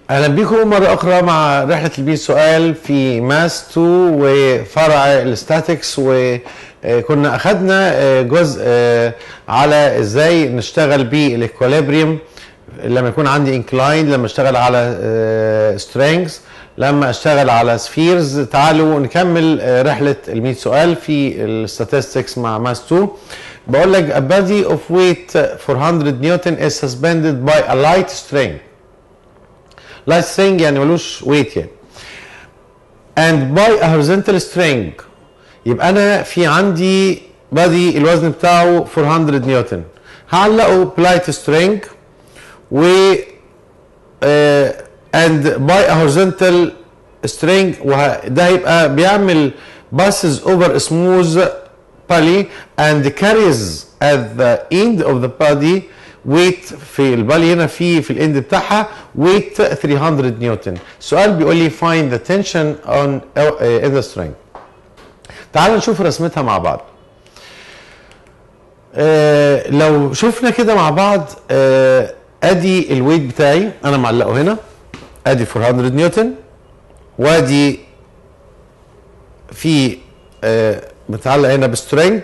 اهلا بكم مره اخرى مع رحله البي سؤال في ماس 2 وفرع الستاتكس وكنا اخذنا جزء على ازاي نشتغل بالاكوليبريم لما يكون عندي انكلاين لما اشتغل على سترينجز لما اشتغل على سفيرز تعالوا نكمل رحله ال 100 سؤال في الستاتستكس مع ماس 2 بقول لك a body of weight 400 نيوتن is suspended by a light string light string يعني ملوش weight يعني and by a horizontal string يبقى انا في عندي بادي الوزن بتاعه 400 نيوتن هعلقه بلايت string و uh, and by a horizontal string وده هيبقى بيعمل passes over a smooth pulley and carries at the end of the body weight في البالي هنا في في الاند بتاعها weight 300 نيوتن السؤال بيقول لي find the tension on uh, in the string تعال نشوف رسمتها مع بعض آه لو شفنا كده مع بعض آه ادي الويت بتاعي انا معلقه هنا ادي 400 نيوتن وادي في آه متعلق هنا بسترينج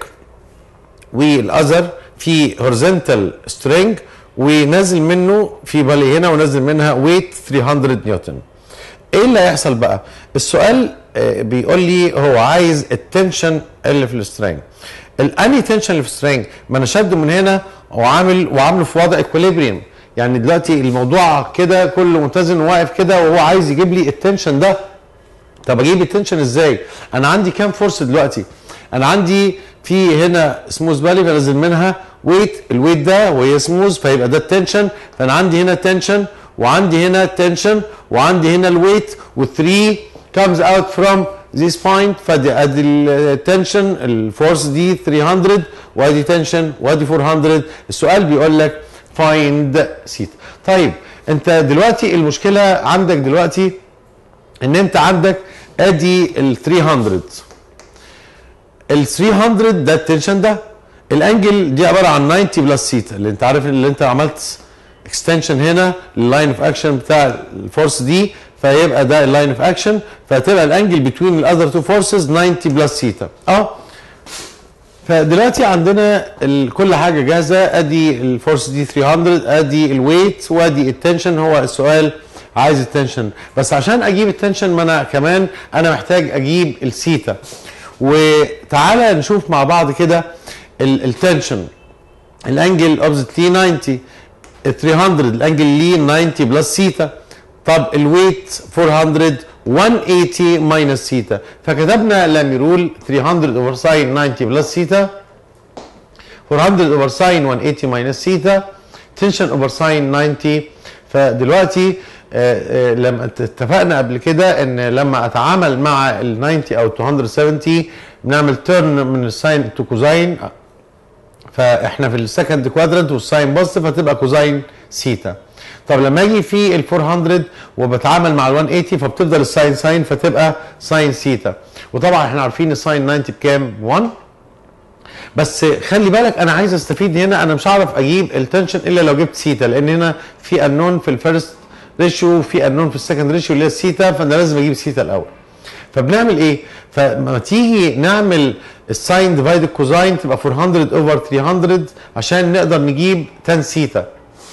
والاذر في هورزنتال سترينج ونازل منه في بالي هنا ونازل منها ويت 300 نيوتن ايه اللي هيحصل بقى السؤال آه بيقول لي هو عايز التنشن اللي في السترينج الاني تنشن اللي في السترينج ما انا شده من هنا وعامل وعامله في وضع اكوليبريم يعني دلوقتي الموضوع كده كله متزن وواقف كده وهو عايز يجيب لي التنشن ده طب اجيب التنشن ازاي انا عندي كام فورس دلوقتي انا عندي في هنا سموث بالي بنزل منها ويت الويت ده وهي سموث فيبقى ده التنشن فانا عندي هنا تنشن وعندي هنا تنشن وعندي هنا الويت و3 comes out from this point فدي ادي التنشن الفورس دي 300 وادي تنشن وادي 400 السؤال بيقول لك فايند سيتا طيب انت دلوقتي المشكله عندك دلوقتي ان انت عندك ادي ال 300 ال 300 ده التنشن ده الانجل دي عباره عن 90 بلس سيتا اللي انت عارف اللي انت عملت اكستنشن هنا لللاين اوف اكشن بتاع الفورس دي فيبقى ده اللاين اوف اكشن فتبقى الانجل بتوين الاذر تو فورسز 90 بلس سيتا اه فدلوقتي عندنا كل حاجه جاهزه ادي الفورس دي 300 ادي الويت وادي التنشن هو السؤال عايز التنشن بس عشان اجيب التنشن ما انا كمان انا محتاج اجيب السيتا وتعالى نشوف مع بعض كده التنشن الانجل اوبزيتلي 90 300 الانجل ليه 90 بلس سيتا طب الويت 400 180 ماينس سيتا فكتبنا لامي رول 300 اوفر ساين 90 بلس سيتا 400 اوفر ساين 180 ماينس سيتا تنشن اوفر ساين 90 فدلوقتي آآ آآ لما اتفقنا قبل كده ان لما اتعامل مع ال 90 او 270 بنعمل تيرن من الساين تو كوزاين فاحنا في السكند كوادرنت والساين بوزيتيف هتبقى كوزاين سيتا طب لما اجي في ال 400 وبتعامل مع ال 180 فبتفضل الساين ساين فتبقى ساين سيتا وطبعا احنا عارفين الساين 90 بكام 1 بس خلي بالك انا عايز استفيد هنا انا مش هعرف اجيب التنشن الا لو جبت سيتا لان هنا في انون في الفيرست ريشيو في انون في السكند ريشيو اللي هي السيتا فانا لازم اجيب سيتا الاول فبنعمل ايه فلما تيجي نعمل الساين ديفايد الكوزاين تبقى 400 اوفر 300 عشان نقدر نجيب 10 سيتا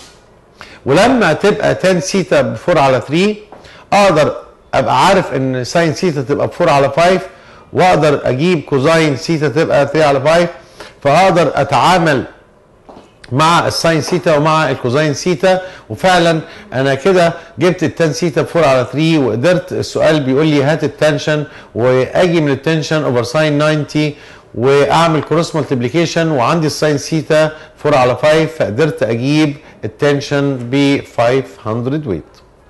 ولما تبقى 10 سيتا ب 4 على 3 اقدر ابقى عارف ان ساين سيتا تبقى ب 4 على 5 واقدر اجيب كوزاين سيتا تبقى 3 على 5 فاقدر اتعامل مع الساين سيتا ومع الكوزاين سيتا وفعلا انا كده جبت التان سيتا ب 4 على 3 وقدرت السؤال بيقول لي هات التنشن واجي من التنشن اوفر ساين 90 واعمل كروس مالتيبليكيشن وعندي الساين سيتا 4 على 5 فقدرت اجيب التنشن ب 500 ويت.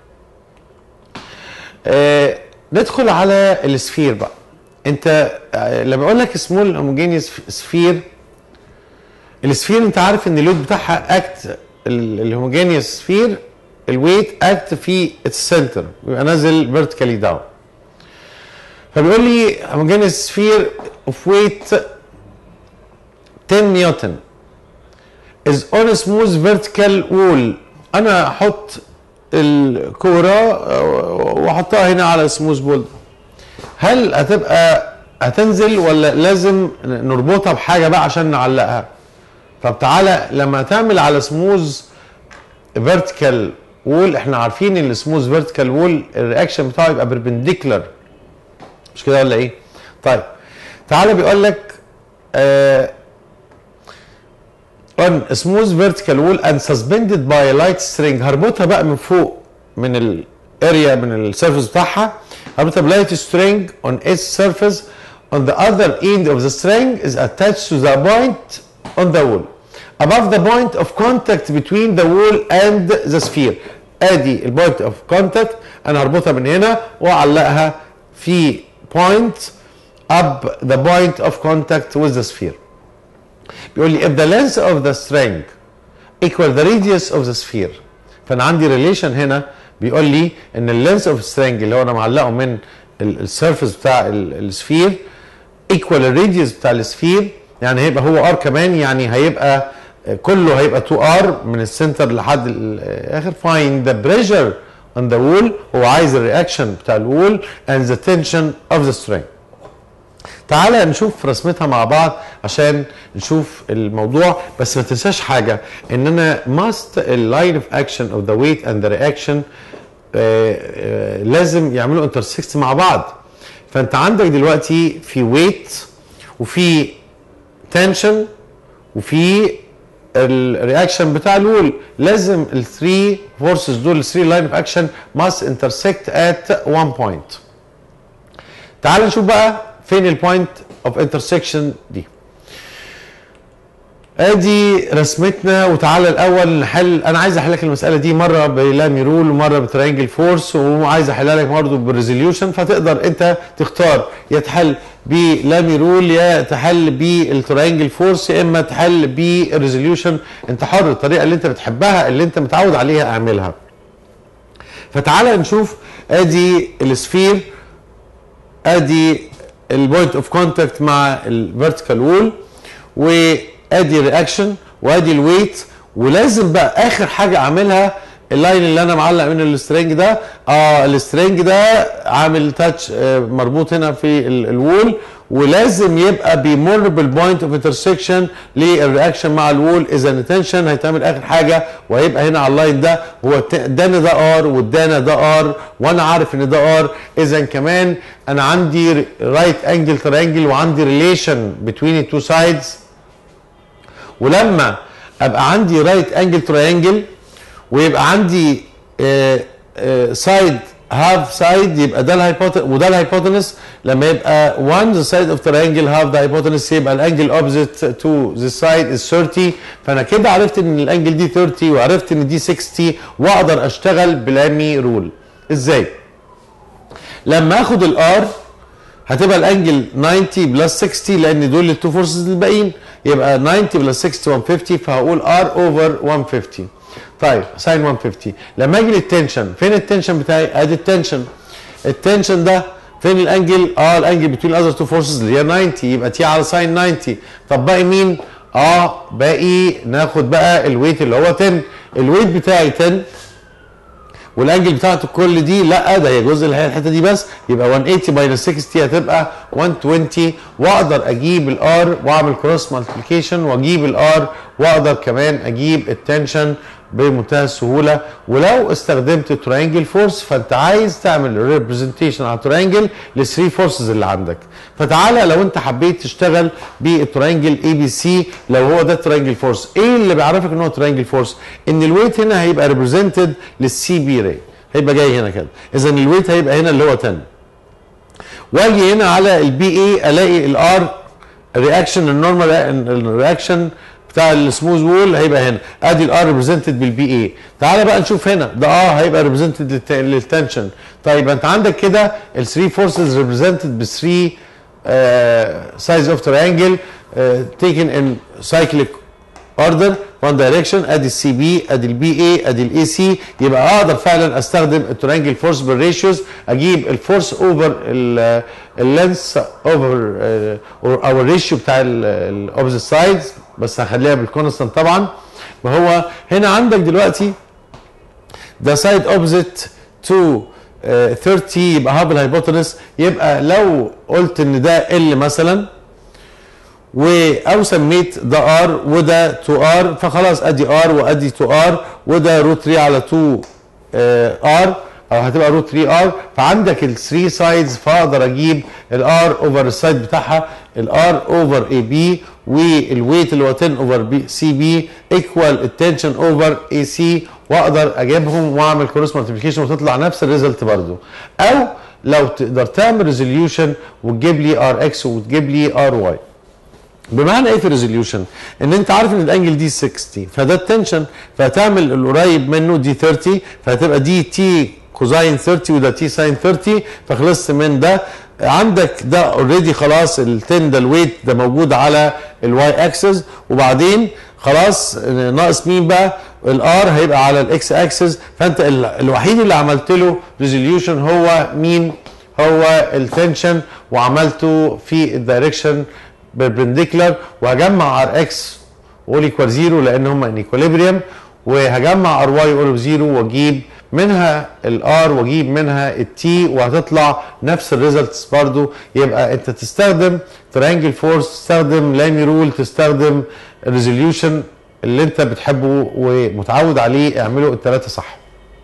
آه ندخل على السفير بقى. انت آه لما اقول لك سمول هوموجينيوس سفير السفير انت عارف ان اللود بتاعها اكت الهوموجينيوس سفير الويت اكت في السنتر بيبقى نازل فيرتيكالي داون. فبيقول لي هوموجينيوس سفير اوف ويت 10 نيوتن is on a smooth vertical wall انا هحط الكوره آه، واحطها هنا على سموث بولد هل هتبقى هتنزل ولا لازم نربطها بحاجه بقى عشان نعلقها طب تعالى لما تعمل على سموث فيرتيكال وول احنا عارفين ان السموث فيرتيكال وول الرياكشن بتاعه يبقى بربنديكولار مش كده ولا ايه طيب تعالى بيقول لك آه on smooth vertical wall and suspended by a light string هربطها بقى من فوق من الاريا من السيرفيس بتاعها هربطها بلايت string on its surface on the other end of the string is attached to the point on the wall above the point of contact between the wall and the sphere ادي البوينت اوف كونتاكت انا هربطها من هنا واعلقها في point up the point of contact with the sphere بيقول لي if the length of the string equal the radius of the sphere فانا عندي ريليشن هنا بيقول لي ان اللينس اوف string اللي هو انا معلقه من السيرفيس بتاع السفير ايكوال الراديوس بتاع السفير يعني هيبقى هو ار كمان يعني هيبقى كله هيبقى 2 ار من السنتر لحد الاخر find the pressure on the wall هو عايز الرياكشن بتاع الوول and the tension of the string تعالى نشوف رسمتها مع بعض عشان نشوف الموضوع بس ما تنساش حاجه ان انا must اللاين اوف اكشن اوف ذا ويت اند ذا رياكشن لازم يعملوا انترسكت مع بعض فانت عندك دلوقتي في ويت وفي تنشن وفي الرياكشن بتاع الوول لازم الثري فورسز دول الثري لاين اوف اكشن must intersect at one point تعال نشوف بقى فين البوينت اوف انترسكشن دي ادي رسمتنا وتعالى الاول نحل انا عايز احل لك المساله دي مره بلامي رول ومره بترينجل فورس وعايز احلها لك برضه بالريزوليوشن فتقدر انت تختار يا تحل بلامي رول يا تحل بالترينجل فورس يا اما تحل بالريزوليوشن انت حر الطريقه اللي انت بتحبها اللي انت متعود عليها اعملها فتعالى نشوف ادي السفير ادي البوينت اوف كونتاكت مع الفيرتيكال وول وادي الرياكشن وادي الويت ولازم بقى اخر حاجه اعملها اللاين اللي انا معلق من السترنج ده اه السترنج ده عامل تاتش آه مربوط هنا في الوول ولازم يبقى بيمر بالبوينت اوف انترسكشن للرياكشن مع الوول اذا التنشن هيتعمل اخر حاجه وهيبقى هنا على اللاين ده هو ادانا ده ار وادانا ده ار وانا عارف ان ده ار اذا كمان انا عندي رايت انجل ترينجل وعندي ريليشن بتوين التو سايدز ولما ابقى عندي رايت انجل ترينجل ويبقى عندي سايد هاف سايد يبقى ده الهايبوتنس وده الهايبوتنس لما يبقى 1 ذا سايد اوف ترينجل هاف ذا هايبوتنس يبقى الانجل اوبزيت تو ذا سايد از 30 فانا كده عرفت ان الانجل دي 30 وعرفت ان دي 60 واقدر اشتغل بلامي رول ازاي؟ لما اخد الار هتبقى الانجل 90 بلس 60 لان دول التو فورسز الباقيين يبقى 90 بلس 60 150 فهقول ار اوفر 150 طيب ساين 150 لما اجي للتنشن فين التنشن بتاعي ادي التنشن التنشن ده فين الانجل اه الانجل بتوين الاذر تو فورسز اللي هي 90 يبقى تي على ساين 90 طب باقي مين اه باقي ناخد بقى الويت اللي هو 10 الويت بتاعي 10 والانجل بتاعته كل دي لا ده هي جزء اللي هي الحته دي بس يبقى 180 ماينس 60 هتبقى 120 واقدر اجيب الار واعمل كروس مالتيبيكيشن واجيب الار واقدر كمان اجيب التنشن بمنتهى السهوله ولو استخدمت ترينجل فورس فانت عايز تعمل ريبريزنتيشن على ترينجل للثري فورسز اللي عندك فتعالى لو انت حبيت تشتغل بالترينجل اي بي سي لو هو ده ترينجل فورس ايه اللي بيعرفك ان هو ترينجل فورس ان الويت هنا هيبقى ريبريزنتد للسي بي راي هيبقى جاي هنا كده اذا الويت هيبقى هنا اللي هو 10 واجي هنا على البي اي الاقي الار رياكشن النورمال الرياكشن بتاع السموث وول هيبقى هنا ادي الار ريبريزنتد بالبي اي تعالى بقى نشوف هنا ده اه هيبقى ريبريزنتد للتنشن طيب انت عندك كده الثري فورسز ريبريزنتد ب 3 سايز اوف تريانجل تيكن ان سايكليك اوردر وان دايركشن ادي السي بي ادي البي اي ادي الاي سي يبقى اقدر فعلا استخدم التريانجل فورس بالريشيوز اجيب الفورس اوفر اللينس اوفر او الريشيو بتاع الاوبزيت سايدز بس هخليها بالكونستنت طبعا ما هو هنا عندك دلوقتي ده سايد اوبزيت تو 30 يبقى هابل هايبوتنس يبقى لو قلت ان ده ال مثلا و او سميت ده ار وده 2 ار فخلاص ادي ار وادي 2 ار وده روت 3 على 2 ار او هتبقى روت 3 ار فعندك ال 3 سايدز فاقدر اجيب الار اوفر السايد بتاعها الار اوفر اي بي والويت اللي هو 10 اوفر بي سي بي ايكوال التنشن اوفر اي سي واقدر اجيبهم واعمل كروس مالتيبيكيشن وتطلع نفس الريزلت برضو او لو تقدر تعمل ريزوليوشن وتجيب لي ار اكس وتجيب لي ار واي بمعنى ايه في ريزوليوشن؟ ان انت عارف ان الانجل دي 60 فده التنشن فهتعمل القريب منه دي 30 فهتبقى دي تي كوزاين 30 وده تي ساين 30 فخلصت من ده عندك ده اوريدي خلاص ال 10 ده الويت ده موجود على الواي اكسس وبعدين خلاص ناقص مين بقى؟ الار هيبقى على الاكس اكسس فانت ال- الوحيد اللي عملت له ريزوليوشن هو مين؟ هو التنشن وعملته في الدايركشن بالبرنديكولار وهجمع ار اكس واقول ايكوال زيرو لان هم ان ايكوليبريم وهجمع ار واي واقول زيرو واجيب منها الار واجيب منها التي وهتطلع نفس الريزلتس برضو يبقى انت تستخدم ترينجل فورس تستخدم لامي رول تستخدم الريزوليوشن اللي انت بتحبه ومتعود عليه اعمله الثلاثه صح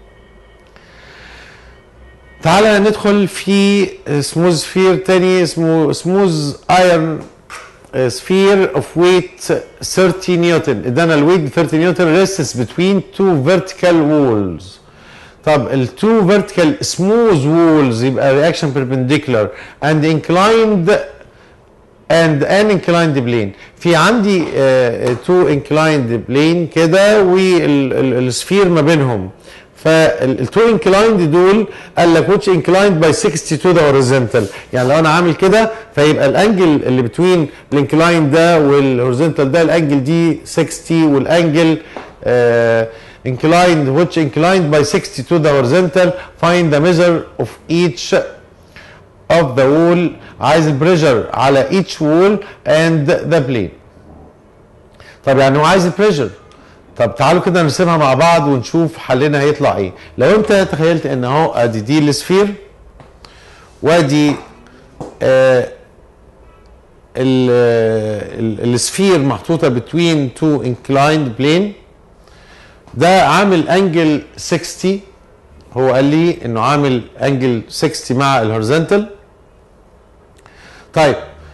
تعالى ندخل في سموز سفير تاني اسمه سموز ايرون سفير اوف ويت 30 نيوتن ادانا الويت 30 نيوتن ريستس بتوين تو فيرتيكال وولز طب التو فيرتيكال سموث وولز يبقى رياكشن بيربنديكولار اند انكلايند and an inclined plane في عندي تو inclined plane كده والسفير ما بينهم فالتو انكلايند دول قال لك which inclined by 60 to the horizontal يعني لو انا عامل كده فيبقى الانجل اللي بتوين الانكلايند ده والهوريزونتال ده الانجل دي 60 والانجل آه inclined which inclined by 60 to the horizontal find the measure of each of the wall عايز البريشر على each wall and the plane طب يعني هو عايز البريشر طب تعالوا كده نرسمها مع بعض ونشوف حلنا هيطلع ايه لو انت تخيلت ان اهو ادي دي السفير وادي آه ال- ال- السفير محطوطه بتوين تو انكلايند بلين ده عامل انجل 60 هو قال لي انه عامل انجل 60 مع الهوريزونتال طيب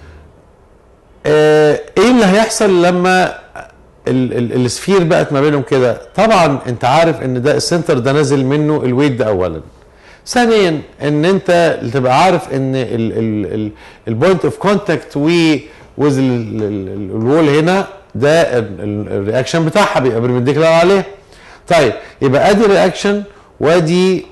آه ايه اللي هيحصل لما ال- ال- السفير بقت ما بينهم كده طبعا انت عارف ان ده السنتر ده نازل منه الويت ده اولا ثانيا ان انت تبقى عارف ان البوينت اوف كونتاكت و وذ الوول هنا ده الرياكشن بتاعها بيبقى بربنديكولار عليه طيب يبقى ادي رياكشن وادي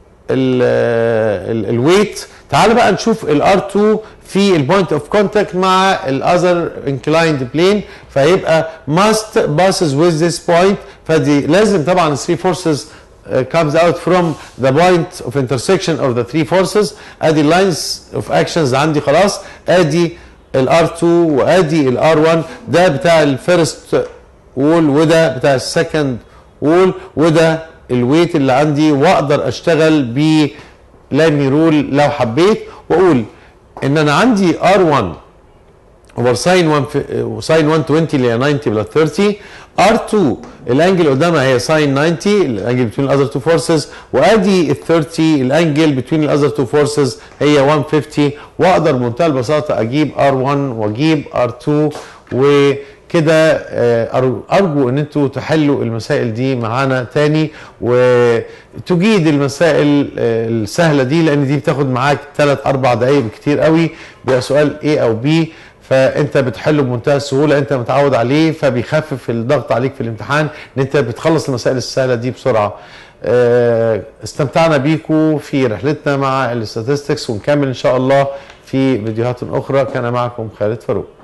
الويت تعال بقى نشوف الار 2 في البوينت اوف كونتاكت مع الاذر انكلايند بلين فيبقى must passes with this point فدي لازم طبعا 3 forces uh, comes out from the point of intersection of the three forces ادي lines of actions عندي خلاص ادي الار 2 وادي الار 1 ده بتاع الفيرست وول وده بتاع السكند وول وده الويت اللي عندي واقدر اشتغل ب لامي رول لو حبيت واقول ان انا عندي ار1 اوفر ساين 1 ساين 120 اللي هي 90 بلس 30 ار2 الانجل قدامها هي ساين 90 الانجل بتوين الاذر تو فورسز وادي ال 30 الانجل بتوين الاذر تو فورسز هي 150 واقدر بمنتهى البساطه اجيب ار1 واجيب ار2 وكده آه، أر- ارجو ان انتوا تحلوا المسائل دي معانا تاني وتجيد المسائل آه، السهله دي لان دي بتاخد معاك 3 4 دقائق بكتير قوي بيبقى سؤال A او B فانت بتحله بمنتهى السهوله انت متعود عليه فبيخفف الضغط عليك في الامتحان ان انت بتخلص المسائل السهله دي بسرعه آه، استمتعنا بيكم في رحلتنا مع الاستاتستكس ونكمل ان شاء الله في فيديوهات اخرى كان معكم خالد فاروق